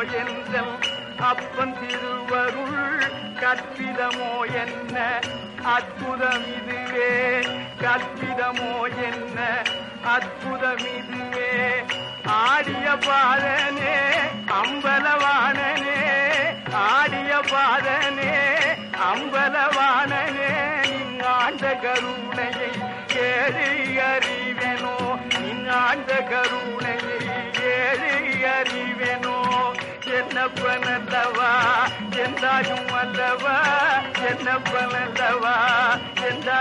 என்றல் அப்பன் திருவருள் கற்பிதமோ என்ன அற்புதம் இதுவே கற்பிதமோ என்ன அற்புதம் இதுவே ஆடிய பாதனே அம்பலவாணனே ஆடிய பாதனே அம்பலவாணனே ஆண்ட கருணையை ஏழு அறிவெனோ ஆண்ட கருணையை ஏழு அறிவெனோ என்னப்பனல்லவா எந்தாயும் அல்லவா என்னப்பனல்லவா எந்தா